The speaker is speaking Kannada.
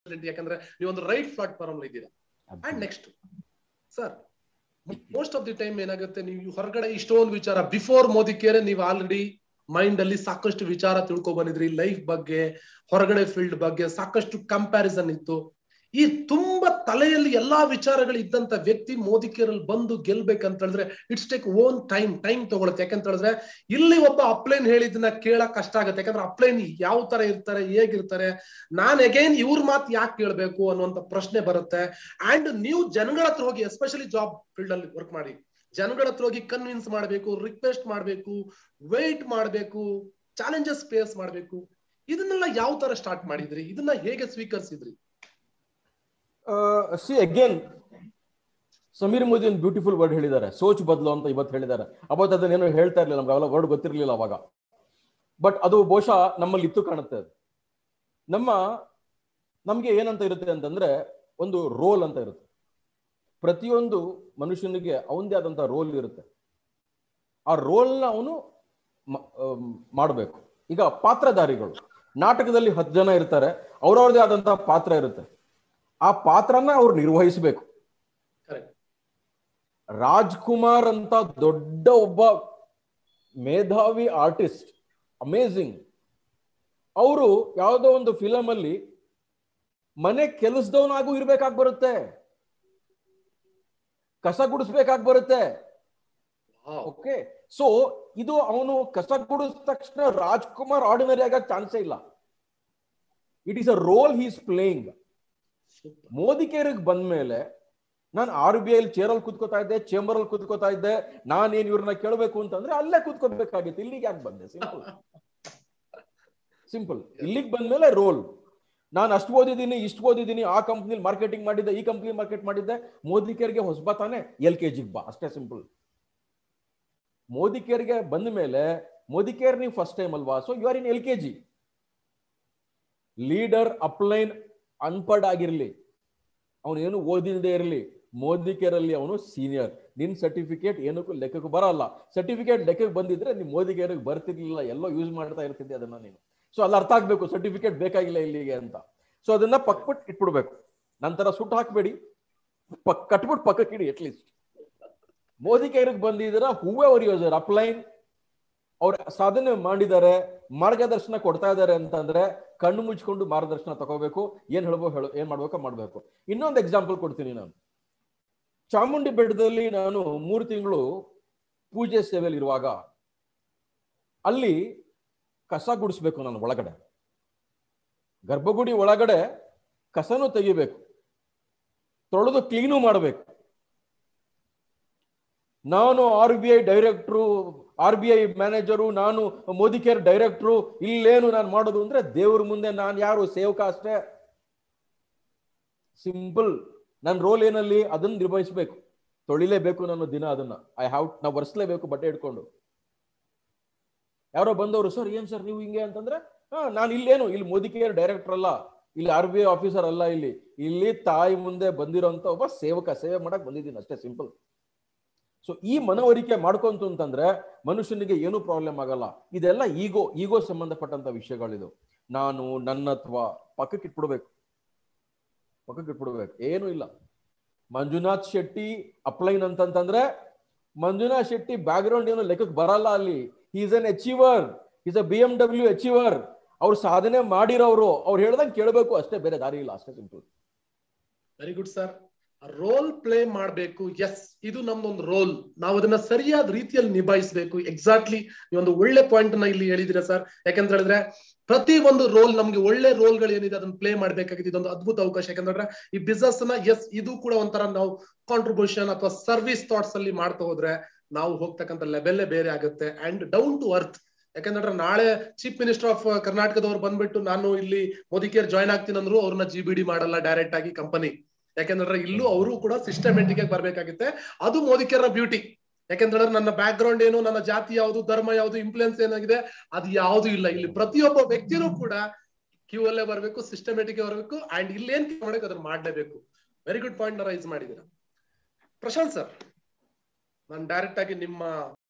ರೆಸ್ಪಾನ್ಸಿಬಿಲಿಟಿ ಯಾಕಂದ್ರೆ ನೀವೊಂದು ರೈಟ್ ಪ್ಲಾಟ್ಫಾರ್ಮ್ ಇದ್ದೀರಾ and next sir most of the time ಏನಾಗುತ್ತೆ ನೀವು ಹೊರಗಡೆ ಇಷ್ಟೊಂದು ವಿಚಾರ ಬಿಫೋರ್ ಮೋದಿ ಕೇರೆ ನೀವು ಆಲ್ರೆಡಿ ಮೈಂಡ್ ಅಲ್ಲಿ ಸಾಕಷ್ಟು ವಿಚಾರ ತಿಳ್ಕೊ ಬಂದಿದ್ರಿ ಲೈಫ್ ಬಗ್ಗೆ ಹೊರಗಡೆ ಫೀಲ್ಡ್ ಬಗ್ಗೆ ಸಾಕಷ್ಟು ಕಂಪ್ಯಾರಿಸನ್ ಇತ್ತು ಈ ತುಂಬಾ ತಲೆಯಲ್ಲಿ ಎಲ್ಲಾ ವಿಚಾರಗಳು ಇದ್ದಂತ ವ್ಯಕ್ತಿ ಮೋದಿ ಕೇರಲ್ಲಿ ಬಂದು ಗೆಲ್ಬೇಕಂತ ಹೇಳಿದ್ರೆ it's take own time time ತಗೊಳುತ್ತೆ ಯಾಕಂತ ಹೇಳಿದ್ರೆ ಇಲ್ಲಿ ಒಬ್ಬ ಅಪ್ಲೈನ್ ಹೇಳಿದ್ದನ್ನ ಕೇಳಕ್ ಕಷ್ಟ ಆಗುತ್ತೆ ಯಾಕಂದ್ರೆ ಅಪ್ಲೈನ್ ಯಾವ ತರ ಇರ್ತಾರೆ ಹೇಗಿರ್ತಾರೆ ನಾನ್ ಅಗೈನ್ ಇವ್ರ ಮಾತು ಯಾಕೆ ಕೇಳ್ಬೇಕು ಅನ್ನುವಂತ ಪ್ರಶ್ನೆ ಬರುತ್ತೆ ಅಂಡ್ ನೀವು ಜನಗಳ ಹತ್ರ ಹೋಗಿ ಎಸ್ಪೆಷಲಿ ಜಾಬ್ ಫೀಲ್ಡ್ ಅಲ್ಲಿ ವರ್ಕ್ ಮಾಡಿ ಜನಗಳ ಹತ್ರ ಹೋಗಿ ಕನ್ವಿನ್ಸ್ ಮಾಡ್ಬೇಕು ರಿಕ್ವೆಸ್ಟ್ ಮಾಡ್ಬೇಕು ವೇಟ್ ಮಾಡ್ಬೇಕು ಚಾಲೆಂಜಸ್ ಫೇಸ್ ಮಾಡ್ಬೇಕು ಇದನ್ನೆಲ್ಲ ಯಾವ ತರ ಸ್ಟಾರ್ಟ್ ಮಾಡಿದ್ರಿ ಇದನ್ನ ಹೇಗೆ ಸ್ವೀಕರಿಸಿದ್ರಿ ಸಿ ಅಗೇನ್ ಸಮೀರ್ ಮೋದಿ ಒಂದು ಬ್ಯೂಟಿಫುಲ್ ವರ್ಡ್ ಹೇಳಿದ್ದಾರೆ ಸೋಚ್ ಬದಲು ಅಂತ ಇವತ್ತು ಹೇಳಿದ್ದಾರೆ ಅವತ್ತು ಅದನ್ನೇನು ಹೇಳ್ತಾ ಇರ್ಲಿಲ್ಲ ನಮ್ಗೆ ಅವೆಲ್ಲ ವರ್ಡ್ ಗೊತ್ತಿರ್ಲಿಲ್ಲ ಅವಾಗ ಬಟ್ ಅದು ಬಹುಶಃ ನಮ್ಮಲ್ಲಿ ಇತ್ತು ಕಾಣುತ್ತೆ ಅದು ನಮ್ಮ ನಮ್ಗೆ ಏನಂತ ಇರುತ್ತೆ ಅಂತಂದ್ರೆ ಒಂದು ರೋಲ್ ಅಂತ ಇರುತ್ತೆ ಪ್ರತಿಯೊಂದು ಮನುಷ್ಯನಿಗೆ ಅವನದೇ ಆದಂತ ರೋಲ್ ಇರುತ್ತೆ ಆ ರೋಲ್ನ ಅವನು ಮಾಡಬೇಕು ಈಗ ಪಾತ್ರಧಾರಿಗಳು ನಾಟಕದಲ್ಲಿ ಹತ್ತು ಜನ ಇರ್ತಾರೆ ಅವ್ರವ್ರದೇ ಆದಂತಹ ಪಾತ್ರ ಇರುತ್ತೆ ಆ ಪಾತ್ರನ ಅವ್ರು ನಿರ್ವಹಿಸಬೇಕು ಕರೆಕ್ಟ್ ರಾಜ್ಕುಮಾರ್ ಅಂತ ದೊಡ್ಡ ಒಬ್ಬ ಮೇಧಾವಿ ಆರ್ಟಿಸ್ಟ್ ಅಮೇಝಿಂಗ್ ಅವರು ಯಾವುದೋ ಒಂದು ಫಿಲಮ್ ಅಲ್ಲಿ ಮನೆ ಕೆಲಸದವನಾಗೂ ಇರ್ಬೇಕಾಗಿ ಬರುತ್ತೆ ಕಸ ಗುಡಿಸ್ಬೇಕಾಗಿ ಬರುತ್ತೆ ಓಕೆ ಸೊ ಇದು ಅವನು ಕಸ ಗುಡಿಸಿದ ತಕ್ಷಣ ರಾಜ್ಕುಮಾರ್ ಆರ್ಡಿನರಿ ಆಗಕ್ಕೆ ಚಾನ್ಸೇ ಇಲ್ಲ it is a role he's playing Modi ಕೇರಿಗೆ ಬಂದ್ಮೇಲೆ ನಾನು ಆರ್ ಬಿ ಐ ಚೇರಲ್ಲಿ ಕೂತ್ಕೋತಾ ಇದ್ದೆ ಚೇಂಬರ್ ಅಲ್ಲಿ ಕೂತ್ಕೋತಾ ಇದ್ದೆ ನಾನೇನ್ ಇವ್ರನ್ನ ಕೇಳಬೇಕು ಅಂತಂದ್ರೆ ಅಲ್ಲೇ ಕೂತ್ಕೋಬೇಕಾಗಿತ್ತು ಇಲ್ಲಿಗೆ ಯಾಕೆ ಬಂದೆ ಸಿಂಪಲ್ ಸಿಂಪಲ್ ಇಲ್ಲಿಗೆ ಬಂದ್ಮೇಲೆ ರೋಲ್ ನಾನು ಅಷ್ಟು ಓದಿದ್ದೀನಿ ಇಷ್ಟು ಓದಿದ್ದೀನಿ ಆ ಕಂಪ್ನಿಲಿ ಮಾರ್ಕೆಟಿಂಗ್ ಮಾಡಿದ್ದೆ ಈ ಕಂಪ್ನಿ ಮಾರ್ಕೆಟ್ ಮಾಡಿದ್ದೆ ಮೋದಿ ಕೇರ್ಗೆ ಹೊಸಬ ತಾನೆ ಎಲ್ ಕೆ ಜಿಗೆ ಬಾ ಅಷ್ಟೇ ಸಿಂಪಲ್ ಮೋದಿ ಕೇರ್ಗೆ ಬಂದ ಮೇಲೆ ಮೋದಿ ಕೇರ್ ನೀವು ಫಸ್ಟ್ ಟೈಮ್ ಅಲ್ವಾ so you are in L K G leader upline ಅನ್ಪಡ್ ಆಗಿರ್ಲಿ ಅವನು ಏನು ಓದಿಲ್ಲದೆ ಇರಲಿ ಮೋದಿ ಕೇರಲ್ಲಿ ಅವನು ಸೀನಿಯರ್ ನಿನ್ ಸರ್ಟಿಫಿಕೇಟ್ ಏನಕ್ಕೂ ಲೆಕ್ಕಕ್ಕೆ ಬರಲ್ಲ ಸರ್ಟಿಫಿಕೇಟ್ ಲೆಕ್ಕಕ್ಕೆ ಬಂದಿದ್ರೆ ನೀವು ಮೋದಿ ಕೇರಿಗೆ ಬರ್ತಿರ್ಲಿಲ್ಲ ಎಲ್ಲೋ ಯೂಸ್ ಮಾಡ್ತಾ ಇರ್ತಿದ್ದೆ ಅದನ್ನ ನೀನು ಸೊ ಅಲ್ಲಿ ಅರ್ಥ ಆಗ್ಬೇಕು ಸರ್ಟಿಫಿಕೇಟ್ ಬೇಕಾಗಿಲ್ಲ ಇಲ್ಲಿಗೆ ಅಂತ ಸೊ ಅದನ್ನ ಪಕ್ಬಿಟ್ಟು ಇಟ್ಬಿಡ್ಬೇಕು ನಂತರ ಸುಟ್ಟು ಹಾಕ್ಬೇಡಿ ಪಕ್ ಕಟ್ಬಿಟ್ಟು ಪಕ್ಕಕ್ಕೆ ಇಡಿ ಅಟ್ಲೀಸ್ಟ್ ಮೋದಿ ಕೇರಿಗೆ ಬಂದಿದ್ದೀರಾ ಹೂವೇ ಅವ್ರ ಯೂಸರ್ ಅಪ್ಲೈನ್ ಅವ್ರ ಸಾಧನೆ ಮಾಡಿದ್ದಾರೆ ಮಾರ್ಗದರ್ಶನ ಕೊಡ್ತಾ ಇದ್ದಾರೆ ಅಂತಂದ್ರೆ ಕಣ್ಣು ಮುಚ್ಕೊಂಡು ಮಾರ್ಗದರ್ಶನ ತಗೋಬೇಕು ಏನ್ ಹೇಳ್ಬೇಕು ಹೇಳು ಏನ್ ಮಾಡ್ಬೇಕೋ ಮಾಡ್ಬೇಕು ಇನ್ನೊಂದು ಎಕ್ಸಾಂಪಲ್ ಕೊಡ್ತೀನಿ ನಾನು ಚಾಮುಂಡಿ ಬೆಟ್ಟದಲ್ಲಿ ನಾನು ಮೂರು ತಿಂಗಳು ಪೂಜೆ ಸೇವೆಯಲ್ಲಿ ಇರುವಾಗ ಅಲ್ಲಿ ಕಸ ಗುಡಿಸ್ಬೇಕು ನಾನು ಒಳಗಡೆ ಗರ್ಭಗುಡಿ ಒಳಗಡೆ ಕಸನೂ ತೆಗಿಬೇಕು ತೊಳೆದು ಕ್ಲೀನು ಮಾಡಬೇಕು ನಾನು R B I director R B I manager ನಾನು ಮೋದಿ ಕೇರ್ ಡೈರೆಕ್ಟ್ರು ಇಲ್ಲೇನು ನಾನು ಮಾಡೋದು ಅಂದ್ರೆ ದೇವ್ರ ಮುಂದೆ ನಾನು ಯಾರು ಸೇವಕ ಅಷ್ಟೇ ಸಿಂಪಲ್ ನನ್ನ ರೋಲ್ ಏನಲ್ಲಿ ಅದನ್ನ ನಿರ್ವಹಿಸ್ಬೇಕು ತೊಳಿಲೇಬೇಕು ನಾನು ದಿನ ಅದನ್ನ ಐ ಹ್ಯಾವ್ ನಾವು ಒರೆಸ್ಲೇಬೇಕು ಬಟ್ಟೆ ಇಟ್ಕೊಂಡು ಯಾರೋ ಬಂದವರು ಸರ್ ಏನ್ ಸರ್ ನೀವು ಹಿಂಗೆ ಅಂತಂದ್ರೆ ಹಾ ನಾನು ಇಲ್ಲೇನು ಇಲ್ಲಿ ಮೋದಿ ಕೇರ್ ಡೈರೆಕ್ಟರ್ ಅಲ್ಲ ಇಲ್ಲಿ ಆರ್ ಬಿ ಐ ಆಫೀಸರ್ ಅಲ್ಲ ಇಲ್ಲಿ ಇಲ್ಲಿ ತಾಯಿ ಮುಂದೆ ಬಂದಿರೋಂತ ಒಬ್ಬ ಸೇವಕ ಸೇವೆ ಮಾಡಕ್ ಬಂದಿದ್ದೀನಿ ಅಷ್ಟೇ ಸಿಂಪಲ್ ಸೊ ಈ ಮನವರಿಕೆ ಮಾಡ್ಕೊಂತು ಅಂತಂದ್ರೆ ಮನುಷ್ಯನಿಗೆ ಏನು ಪ್ರಾಬ್ಲಮ್ ಆಗಲ್ಲ ಇದೆಲ್ಲ ಈಗೋ ಈಗೋ ಸಂಬಂಧಪಟ್ಟಂತ ವಿಷಯಗಳಿದು ನಾನು ನನ್ನತ್ವ ಪಕ್ಕಕ್ಕೆ ಇಟ್ಬಿಡ್ಬೇಕು ಪಕ್ಕಕ್ಕೆ ಇಟ್ಬಿಡ್ಬೇಕು ಏನು ಇಲ್ಲ ಮಂಜುನಾಥ್ ಶೆಟ್ಟಿ ಅಪ್ಲೈನ್ ಅಂತಂತಂದ್ರೆ ಮಂಜುನಾಥ್ ಶೆಟ್ಟಿ ಬ್ಯಾಕ್ ಗ್ರೌಂಡ್ ಏನು ಲೆಕ್ಕಕ್ಕೆ ಬರಲ್ಲ ಅಲ್ಲಿ is an achiever is a B M W achiever ಅವ್ರು ಸಾಧನೆ ಮಾಡಿರೋರು ಅವ್ರು ಹೇಳ್ದಂಗೆ ಕೇಳಬೇಕು ಅಷ್ಟೇ ಬೇರೆ ದಾರಿ ಇಲ್ಲ ಅಷ್ಟೇ simple very good sir role play ಮಾಡಬೇಕು ಎಸ್ ಇದು ನಮ್ದೊಂದು ರೋಲ್ ನಾವು ಅದನ್ನ ಸರಿಯಾದ ರೀತಿಯಲ್ಲಿ ನಿಭಾಯಿಸಬೇಕು ಎಕ್ಸಾಕ್ಟ್ಲಿ ಒಂದು ಒಳ್ಳೆ ಪಾಯಿಂಟ್ ನ ಇಲ್ಲಿ ಹೇಳಿದಿರ ಸರ್ ಯಾಕಂತ ಹೇಳಿದ್ರೆ ಪ್ರತಿ ಒಂದು ರೋಲ್ ನಮ್ಗೆ ಒಳ್ಳೆ ರೋಲ್ಗಳು ಏನಿದೆ ಅದನ್ನ ಪ್ಲೇ ಮಾಡ್ಬೇಕಾಗಿದೆ ಇದೊಂದು ಅದ್ಭುತ ಅವಕಾಶ ಯಾಕಂದ್ರೆ ಈ ಬಿಸ್ನೆಸ್ ನ ಎಸ್ ಇದು ಕೂಡ ಒಂಥರ ನಾವು ಕಾಂಟ್ರಿಬ್ಯೂಷನ್ ಅಥವಾ ಸರ್ವಿಸ್ ಥಾಟ್ಸ್ ಅಲ್ಲಿ ಮಾಡ್ತಾ ಹೋದ್ರೆ ನಾವು ಹೋಗ್ತಕ್ಕಂಥ ಲೆವೆಲ್ಲೇ ಬೇರೆ ಆಗುತ್ತೆ ಅಂಡ್ ಡೌನ್ ಟು ಅರ್ತ್ ಯಾಕಂದ್ರೆ ನಾಳೆ ಚೀಫ್ ಮಿನಿಸ್ಟರ್ ಆಫ್ ಕರ್ನಾಟಕದವ್ರು ಬಂದ್ಬಿಟ್ಟು ನಾನು ಇಲ್ಲಿ ಮೋದಿ ಕೇರ್ ಜಾಯ್ನ್ ಆಗ್ತೀನಿ ಅಂದ್ರು ಅವ್ರನ್ನ ಜಿ ಬಿ ಡಿ ಮಾಡಲ್ಲ ಡೈರೆಕ್ಟ್ ಆಗಿ ಕಂಪನಿ ಯಾಕಂದ್ರೆ ಇಲ್ಲೂ ಅವರು ಕೂಡ ಸಿಸ್ಟಮೆಟಿಕ್ ಆಗಿ ಬರ್ಬೇಕಾಗುತ್ತೆ ಅದು ಮೋದಿ ಕೇರ್ ಬ್ಯೂಟಿ ಯಾಕಂದ್ರೆ ನನ್ನ ಬ್ಯಾಕ್ ಗ್ರೌಂಡ್ ಏನು ನನ್ನ ಜಾತಿ ಯಾವುದು ಧರ್ಮ ಯಾವುದು ಇನ್ಫ್ಲುಯೆನ್ಸ್ ಏನಾಗಿದೆ ಅದು ಯಾವುದು ಇಲ್ಲ ಇಲ್ಲಿ ಪ್ರತಿಯೊಬ್ಬ ವ್ಯಕ್ತಿನೂ ಕೂಡ ಕ್ಯೂ ಅಲ್ಲೇ ಬರಬೇಕು ಸಿಸ್ಟಮೆಟಿಕ್ ಬರಬೇಕು ಅಂಡ್ ಇಲ್ಲಿ ಏನ್ ಮಾಡಬೇಕು ಅದನ್ನ ಮಾಡ್ಲೇಬೇಕು ವೆರಿ ಗುಡ್ ಪಾಯಿಂಟ್ ರೈಸ್ ಮಾಡಿದೀರ ಪ್ರಶಾಂತ್ ಸರ್ ನಾನು ಡೈರೆಕ್ಟ್ ಆಗಿ ನಿಮ್ಮ